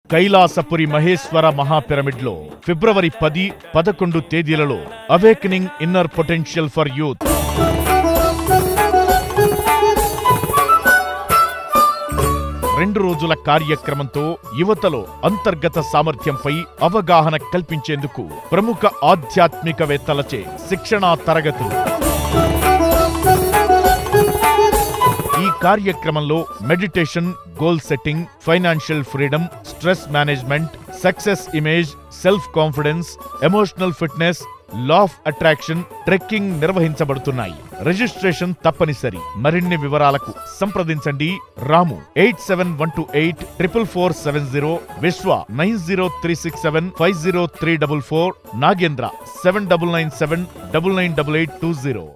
కైలాసపురి మహేశ్వర మహాపిరమిడ్లో ఫిబ్రవరి పది పదకొండు తేదీలలో awakening inner potential for youth రెండు రోజుల కార్యక్రమంతో యువతలో అంతర్గత సామర్థ్యంపై అవగాహన కల్పించేందుకు ప్రముఖ ఆధ్యాత్మికవేత్తలచే శిక్షణా తరగతులు ఈ కార్యక్రమంలో meditation goal setting financial freedom stress management success image self confidence emotional fitness law of attraction trekking నిర్వహించబడుతున్నాయి రిజిస్ట్రేషన్ తప్పనిసరి మరిన్ని వివరాలకు సంప్రదించండి Ramu eight seven one two eight triple four seven zero Vishwa nine zero three six seven five zero three double four Nagendra seven double nine seven double nine double eight two zero